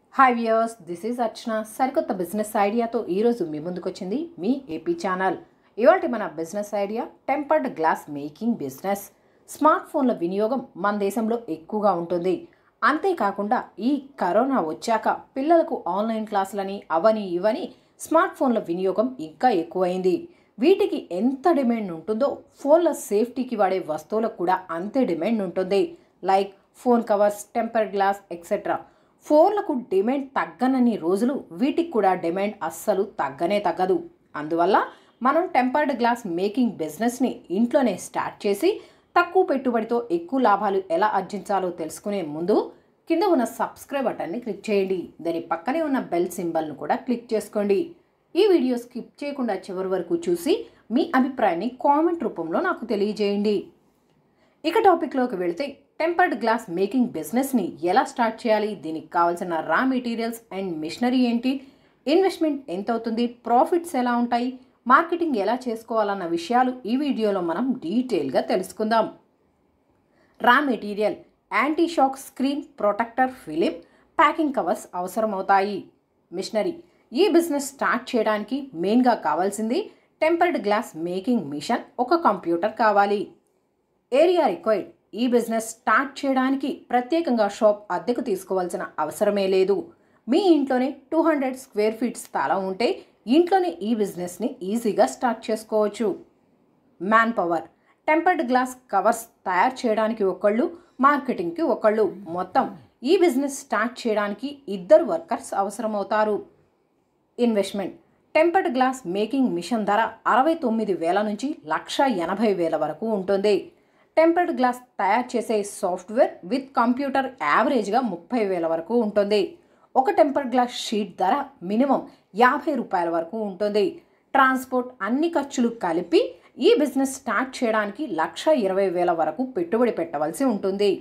hi viewers this is Archana సరికొత్త business ఐడియాతో ఈరోజు మీ ముందుకు వచ్చింది మీ ఏపీ ఛానల్ ఇవాళ మన business idea tempered glass making business smart ఫోన్ల వినియోగం మన దేశంలో ఎక్కువగా ఉంటుంది అంతేకాకుండా ఈ కరోనా వచ్చాక పిల్లలకు ఆన్లైన్ క్లాసులని అవని ఇవని స్మార్ట్ ఫోన్ల వినియోగం ఇంకా ఎక్కువైంది వీటికి ఎంత డిమాండ్ ఉంటుందో ఫోన్ల సేఫ్టీకి వాడే వస్తువులకు కూడా అంతే డిమాండ్ ఉంటుంది like phone covers temper glass etcetera ఫోన్లకు డిమాండ్ తగ్గనన్ని రోజులు వీటికి కూడా డిమాండ్ అస్సలు తగ్గనే తగ్గదు అందువల్ల మనం టెంపర్డ్ గ్లాస్ మేకింగ్ బిజినెస్ని ఇంట్లోనే స్టార్ట్ చేసి తక్కువ పెట్టుబడితో ఎక్కువ లాభాలు ఎలా ఆర్జించాలో తెలుసుకునే ముందు కింద ఉన్న సబ్స్క్రైబ్ బటన్ని క్లిక్ చేయండి దాని పక్కనే ఉన్న బెల్ సింబల్ను కూడా క్లిక్ చేసుకోండి ఈ వీడియో స్కిప్ చేయకుండా చివరి వరకు చూసి మీ అభిప్రాయాన్ని కామెంట్ రూపంలో నాకు తెలియజేయండి ఇక టాపిక్లోకి వెళితే టెంపర్డ్ గ్లాస్ మేకింగ్ బిజినెస్ని ఎలా స్టార్ట్ చేయాలి దీనికి కావాల్సిన రా మెటీరియల్స్ అండ్ మిషనరీ ఏంటి ఇన్వెస్ట్మెంట్ ఎంత అవుతుంది ప్రాఫిట్స్ ఎలా ఉంటాయి మార్కెటింగ్ ఎలా చేసుకోవాలన్న విషయాలు ఈ వీడియోలో మనం డీటెయిల్గా తెలుసుకుందాం raw material anti shock screen protector film packing covers అవసరమవుతాయి మిషనరీ ఈ బిజినెస్ స్టార్ట్ చేయడానికి మెయిన్గా కావాల్సింది టెంపర్డ్ గ్లాస్ మేకింగ్ మిషన్ ఒక కంప్యూటర్ కావాలి ఏరియా రిక్వైర్డ్ ఈ బిజినెస్ స్టార్ట్ చేయడానికి ప్రత్యేకంగా షాప్ అద్దెకు తీసుకోవాల్సిన అవసరమే లేదు మీ ఇంట్లోనే టూ హండ్రెడ్ స్క్వేర్ ఫీట్ స్థలం ఉంటే ఇంట్లోనే ఈ బిజినెస్ని ఈజీగా స్టార్ట్ చేసుకోవచ్చు man power tempered glass covers తయారు చేయడానికి ఒకళ్ళు మార్కెటింగ్కి ఒకళ్ళు మొత్తం ఈ బిజినెస్ స్టార్ట్ చేయడానికి ఇద్దరు వర్కర్స్ అవసరమవుతారు investment tempered glass making machine ధర అరవై తొమ్మిది వేల నుంచి లక్ష ఎనభై వేల వరకు ఉంటుంది టెంపర్డ్ గ్లాస్ తయారు చేసే సాఫ్ట్వేర్ విత్ కంప్యూటర్ యావరేజ్గా ముప్పై వేల వరకు ఉంటుంది ఒక టెంపర్డ్ గ్లాస్ షీట్ ధర మినిమం యాభై రూపాయల వరకు ఉంటుంది ట్రాన్స్పోర్ట్ అన్ని ఖర్చులు కలిపి ఈ బిజినెస్ స్టార్ట్ చేయడానికి లక్ష ఇరవై వేల వరకు పెట్టుబడి పెట్టవలసి ఉంటుంది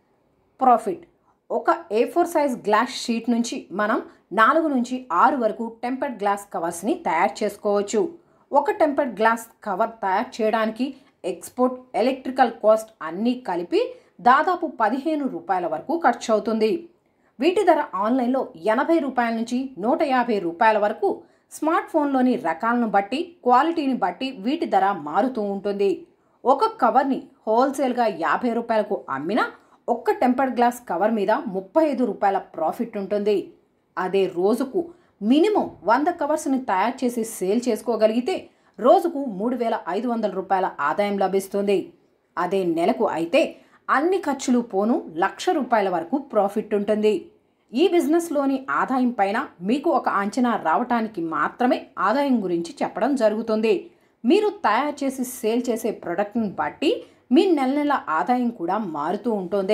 ప్రాఫిట్ ఒక A four size glass sheet నుంచి మనం నాలుగు నుంచి ఆరు వరకు టెంపర్డ్ గ్లాస్ కవర్స్ని తయారు చేసుకోవచ్చు ఒక టెంపర్డ్ గ్లాస్ కవర్ తయారు చేయడానికి ఎక్స్పోర్ట్ ఎలక్ట్రికల్ కాస్ట్ అన్నీ కలిపి దాదాపు పదిహేను రూపాయల వరకు ఖర్చు అవుతుంది వీటి ధర ఆన్లైన్లో ఎనభై రూపాయల నుంచి నూట యాభై రూపాయల వరకు స్మార్ట్ ఫోన్లోని రకాలను బట్టి క్వాలిటీని బట్టి వీటి ధర మారుతూ ఉంటుంది ఒక కవర్ని హోల్సేల్గా యాభై రూపాయలకు అమ్మినా ఒక్క టెంపర్డ్ గ్లాస్ కవర్ మీద ముప్పై ఐదు రూపాయల ప్రాఫిట్ ఉంటుంది అదే రోజుకు మినిమం వంద కవర్స్ని తయారు చేసి సేల్ చేసుకోగలిగితే రోజుకు మూడు వేల ఐదు వందల రూపాయల ఆదాయం లభిస్తుంది అదే నెలకు అయితే అన్ని ఖర్చులు పోను లక్ష రూపాయల వరకు ప్రాఫిట్ ఉంటుంది ఈ బిజినెస్లోని ఆదాయం పైన మీకు ఒక అంచనా రావటానికి మాత్రమే ఆదాయం గురించి చెప్పడం జరుగుతుంది మీరు తయారు చేసి సేల్ చేసే ప్రొడక్ట్ని బట్టి మీ నెల నెల ఆదాయం కూడా మారుతూ ఉంటుంది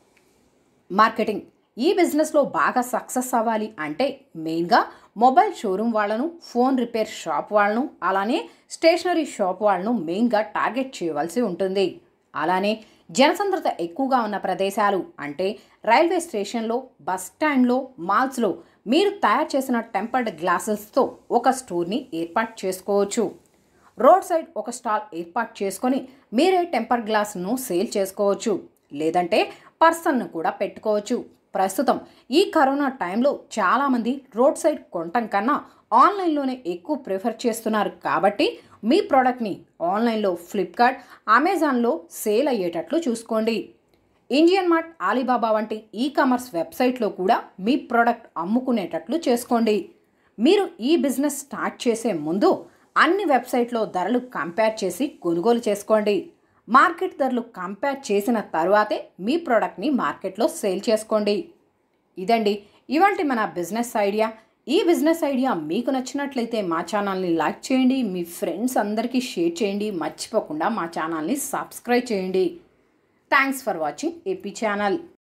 మార్కెటింగ్ ఈ బిజినెస్లో బాగా సక్సెస్ అవ్వాలి అంటే మెయిన్గా మొబైల్ షోరూమ్ వాళ్ళను ఫోన్ రిపేర్ షాప్ వాళ్ళను అలానే స్టేషనరీ షాప్ వాళ్ళను మెయిన్గా టార్గెట్ చేయవలసి ఉంటుంది అలానే జనసంద్రత ఎక్కువగా ఉన్న ప్రదేశాలు అంటే రైల్వే స్టేషన్లో బస్ స్టాండ్లో మాల్స్లో మీరు తయారు చేసిన టెంపర్డ్ గ్లాసెస్తో ఒక స్టోర్ని ఏర్పాటు చేసుకోవచ్చు రోడ్ సైడ్ ఒక స్టాల్ ఏర్పాటు చేసుకొని మీరే టెంపర్ గ్లాస్ను సేల్ చేసుకోవచ్చు లేదంటే పర్సన్ను కూడా పెట్టుకోవచ్చు ప్రస్తుతం ఈ కరోనా టైంలో చాలామంది రోడ్ సైడ్ కొనటం కన్నా ఆన్లైన్లోనే ఎక్కువ ప్రిఫర్ చేస్తున్నారు కాబట్టి మీ ప్రోడక్ట్ని ఆన్లైన్లో ఫ్లిప్కార్ట్ అమెజాన్లో సేల్ అయ్యేటట్లు చూసుకోండి ఇండియన్ మార్ట్ ఆలీబాబా వంటి ఈ కామర్స్ వెబ్సైట్లో కూడా మీ ప్రోడక్ట్ అమ్ముకునేటట్లు చేసుకోండి మీరు ఈ బిజినెస్ స్టార్ట్ చేసే ముందు అన్ని వెబ్సైట్లో ధరలు కంపేర్ చేసి కొనుగోలు చేసుకోండి మార్కెట్ ధరలు కంపేర్ చేసిన తర్వాతే మీ ప్రోడక్ట్ని మార్కెట్లో సేల్ చేసుకోండి ఇదండి ఇవంటి మన బిజినెస్ ఐడియా ఈ బిజినెస్ ఐడియా మీకు నచ్చినట్లయితే మా ఛానల్ని లైక్ చేయండి మీ ఫ్రెండ్స్ అందరికీ షేర్ చేయండి మర్చిపోకుండా మా ఛానల్ని సబ్స్క్రైబ్ చేయండి thanks for watching AP channel